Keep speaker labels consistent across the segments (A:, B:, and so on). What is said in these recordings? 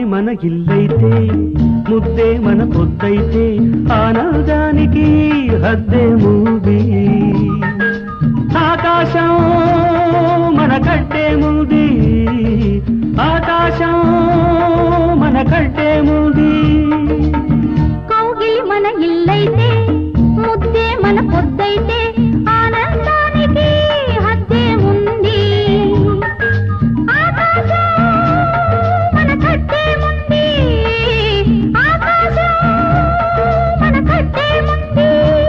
A: కౌగిలి మన ఇల్లైతే ముద్దే మన పొద్దైతే ఆనందానికి హద్దే మూది ఆకాశం మన కట్టే మూది ఆకాశం మన కట్టే మూది
B: కౌగిలి మన ఇల్లైతే ముద్దే మన పొద్దైతే ఆనందానికి హద్దే ఉంది ఆకాశం మన కట్టే ఉంది ఆకాశం మన కట్టే ఉంది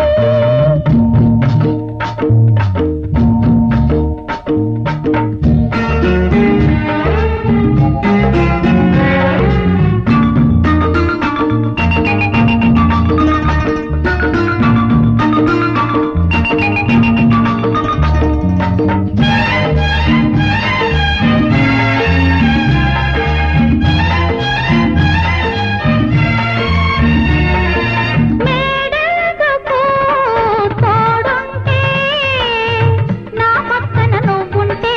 B: మేడెందుకు తోడుంటే నా పక్కన నువ్వుంటే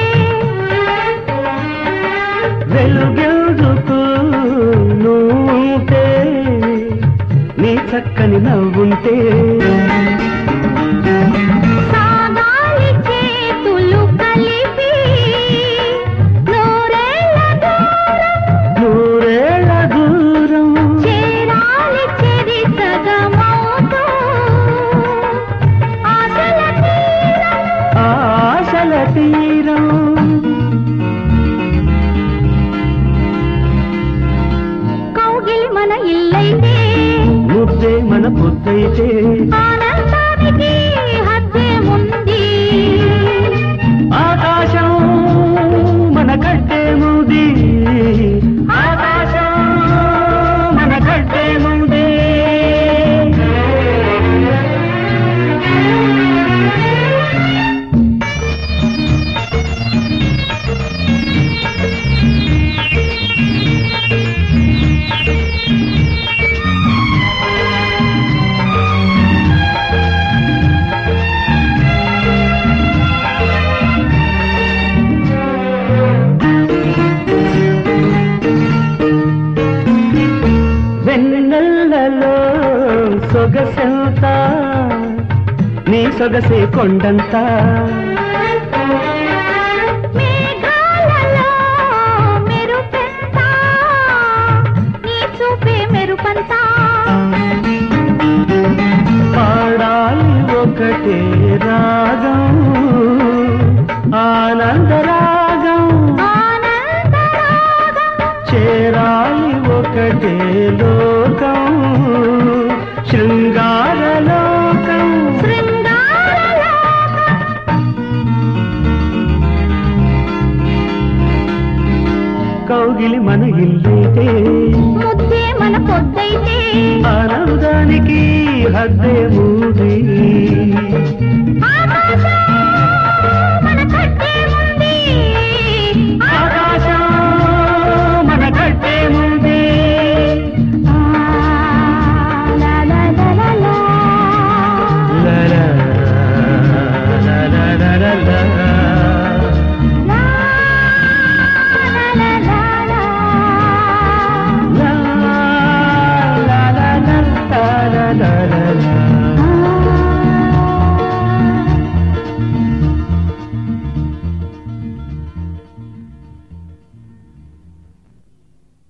A: వెలుగెందుకు నువ్వుంటే నీ చక్కని నవ్వుంటే
B: సాగాలి చేతులు కలిపి నూరేళ్ళ దూరం
A: నూరేళ్ల దూరం
B: చేరాలి చెరి సగమవుతూ ఆశల తీరం
A: ఆశల తీరం
B: కౌగిలి మన ఇల్లైతే
A: ముద్దే మన పొద్దైతే
B: ఆనందానికి హద్దే ఉంది
A: ఆకాశం మన కట్టే మూది ఆకాశం మన కట్టే మూది వెన్నెల్లలో సొగసెంత నీ సొగసే కొండంత
B: మేఘాలలో మెరుపెంత నీ చూపే మెరుపంత
A: పాడాలి ఒకటే రాగం ఆనంద రాగం
B: ఆనందరాగం
A: చేరాలి ఒకటే లోకం శృంగార లోకం
B: శృంగారలోకం
A: కౌగిలి మన ఇల్లైతే